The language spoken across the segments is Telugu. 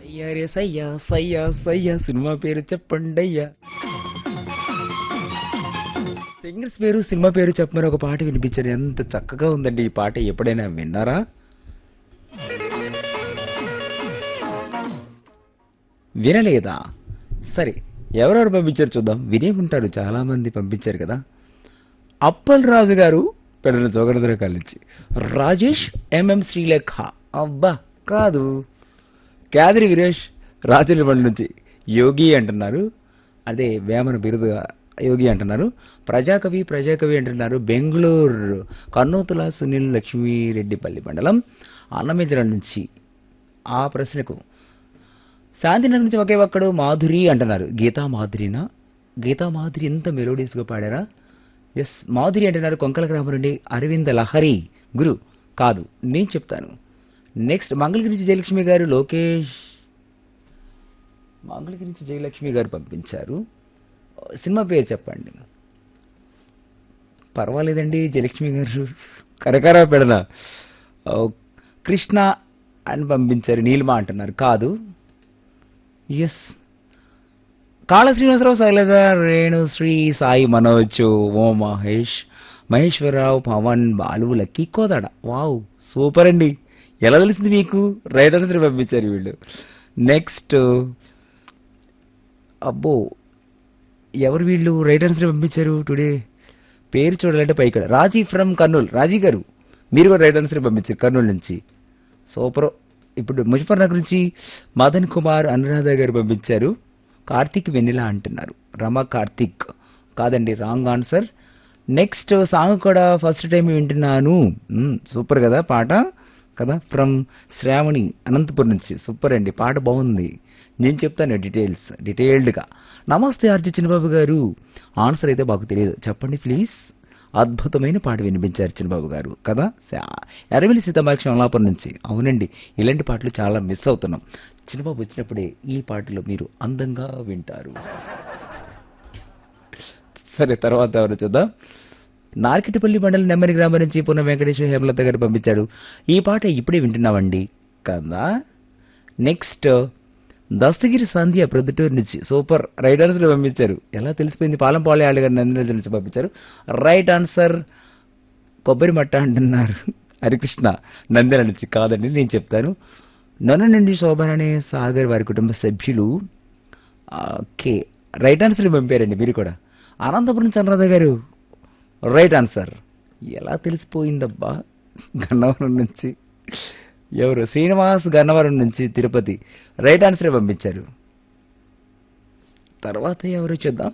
సయ్యా రే సయ్యా సయ్యా సయ్యా సినిమా పేరు చెప్పండి అయ్యా సింగర్స్ పేరు సినిమా పేరు చెప్పమని ఒక పాట వినిపించారు ఎంత చక్కగా ఉందండి ఈ పాట ఎప్పుడైనా విన్నారా వినలేదా సరే ఎవరెవరు పంపించారు చూద్దాం వినే ఉంటారు చాలా మంది పంపించారు కదా అప్పల్ రాజు గారు పెడన జోగనదర కాలించి రాజేష్ ఎంఎం శ్రీలేఖ అబ్బా కాదు క్యాదిరి వీరేష్ రాత్రి బండి నుంచి యోగి అంటున్నారు అదే వేమన బిరుదుగా యోగి అంటున్నారు ప్రజాకవి ప్రజాకవి అంటున్నారు బెంగళూరు కన్నూతుల సునీల్ లక్ష్మీరెడ్డిపల్లి మండలం అన్నమేజర నుంచి ఆ ప్రశ్నకు శాంతినగర్ నుంచి ఒకే ఒక్కడు మాధురి అంటున్నారు గీతా మాధురినా గీతా మాధురి ఎంత మెలోడియస్గా పాడారా ఎస్ మాధురి అంటున్నారు కొంకల గ్రామం నుండి అరవింద లహరి గురు కాదు నేను చెప్తాను నెక్స్ట్ మంగళగిరి నుంచి జయలక్ష్మి గారు లోకేష్ మంగళగిరి నుంచి జయలక్ష్మి గారు పంపించారు సినిమా పేరు చెప్పండి పర్వాలేదండి జయలక్ష్మి గారు కరకర పెడన కృష్ణ అని పంపించారు నీలిమ అంటున్నారు కాదు ఎస్ కాళ శ్రీనివాసరావు శైలజ రేణు శ్రీ సాయి మనోజ్ ఓ Mahesh Maheswararao Pavan Balu Lucky Kodada wow super అండి ఎలా తెలిసింది మీకు రైట్ ఆన్సర్ పంపించారు వీళ్ళు నెక్స్ట్ అబ్బో ఎవరు వీళ్ళు రైట్ ఆన్సర్ పంపించారు టుడే పేరు చూడాలంటే పైకడ రాజీ ఫ్రమ్ కర్నూలు రాజీ గారు మీరు కూడా రైట్ ఆన్సర్ పంపించారు కర్నూలు నుంచి సూపర్ ఇప్పుడు ముజఫర్ నుంచి మదన్ కుమార్ అనురాధ గారు పంపించారు కార్తీక్ వెన్నెల అంటున్నారు రమ కార్తీక్ కాదండి రాంగ్ ఆన్సర్ నెక్స్ట్ సాంగ్ కూడా ఫస్ట్ టైం వింటున్నాను మ్మ్, సూపర్ కదా పాట కదా ఫ్రమ్ శ్రావణి అనంతపురం నుంచి సూపర్ అండి పాట బాగుంది నేను చెప్తాను డీటెయిల్స్ డీటెయిల్డ్గా నమస్తే ఆర్జి చిన్నబాబు గారు ఆన్సర్ అయితే మాకు తెలియదు చెప్పండి ప్లీజ్ అద్భుతమైన పాట వినిపించారు చిన్నబాబు గారు కదా శా- ఎరవిలి సీతమాక్ష అమలాపురం నుంచి అవునండి ఇలాంటి పాటలు చాలా మిస్ అవుతున్నాం చిన్నబాబు వచ్చినప్పుడే ఈ పాటలు మీరు అందంగా వింటారు సరే తర్వాత ఎవరు చూద్దాం నార్కెట్పల్లి మండలం నెమ్మరి గ్రామం నుంచి పున్న వెంకటేశ్వర హేమలత గారు పంపించాడు ఈ పాట ఇప్పుడే వింటున్నామండి కదా నెక్స్ట్ దస్తగిరి సంధ్య ప్రొద్దుటూరు నుంచి సూపర్ రైట్ ఆన్సర్ పంపించారు ఎలా తెలిసిపోయింది పాలం పాలయాళ్ళు గారు నందిని నుంచి పంపించారు రైట్ ఆన్సర్ కొబ్బరి మట్ట అంటున్నారు హరికృష్ణ నంద్యాల నుంచి కాదండి నేను చెప్తాను నన్ను నుండి శోభననే సాగర్ వారి కుటుంబ సభ్యులు ఓకే రైట్ ఆన్సర్ పంపారండి మీరు కూడా అనంతపురం చంద్రరాధ గారు రైట్ ఆన్సర్ ఎలా తెలిసిపోయిందబ్బా గన్నవరం నుంచి ఎవరు శ్రీనివాస్ గన్నవరం నుంచి తిరుపతి రైట్ ఆన్సర్ పంపించారు తర్వాత ఎవరు చూద్దాం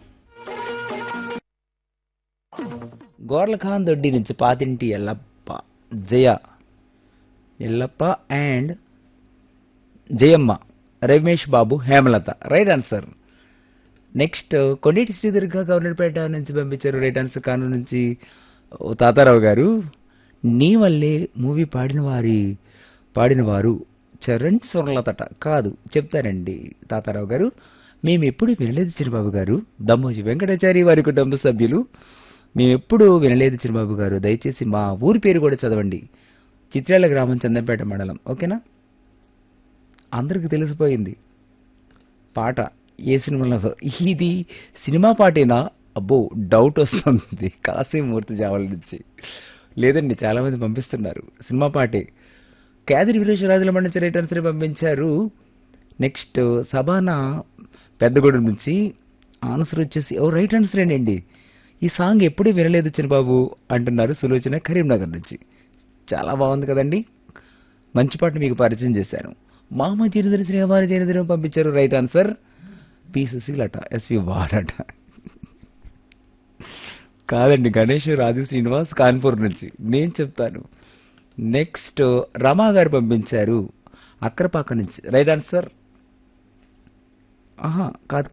గోర్లఖాన్ దొడ్డి నుంచి Pathinti Yellappa Jaya Yellappa and Jayamma Ramesh Babu Hemalatha right answer next Kondeti Sridurga Governorpet నుంచి పంపించారు రైట్ ఆన్సర్ కాను నుంచి ఓ తాతారావు గారు నీ వల్లే మూవీ పాడిన వారి పాడిన వారు చరణ్ స్వర్లతట కాదు చెప్తారండి తాతారావు గారు మేము ఎప్పుడు వినలేదు చిరుబాబు గారు దమ్మోజి వెంకటాచారి వారి కుటుంబ సభ్యులు మేము ఎప్పుడు వినలేదు చిరుబాబు గారు దయచేసి మా ఊరి పేరు కూడా చదవండి చిత్రాల గ్రామం చందంపేట మండలం ఓకేనా అందరికి తెలిసిపోయింది పాట ఏ సినిమాలో ఇది సినిమా పాటేనా అబ్బో డౌట్ వస్తుంది కాశీమూర్తి జావల నుంచి లేదండి చాలా మంది పంపిస్తున్నారు సినిమా పాటే క్యాదిరి విరేషరాజుల మండించి రైట్ ఆన్సర్ పంపించారు నెక్స్ట్ సబానా పెద్దగూడెం నుంచి ఆన్సర్ వచ్చేసి ఓ రైట్ ఆన్సర్ ఏంటండి ఈ సాంగ్ ఎప్పుడూ వినలేదు చిన్నబాబు అంటున్నారు సులోచన కరీంనగర్ నుంచి చాలా బాగుంది కదండి మంచి పాట మీకు పరిచయం చేశాను మామ చిరుదరి శ్రీవారి చిరుదరి పంపించారు రైట్ ఆన్సర్ పి సుశీలట ఎస్వి వారట కాదండి గణేష్ రాజు శ్రీనివాస్ కాన్పూర్ నుంచి నేను చెప్తాను నెక్స్ట్ రమా గారు పంపించారు అక్రపాక నుంచి రైట్ ఆన్సర్ ఆహా కాదు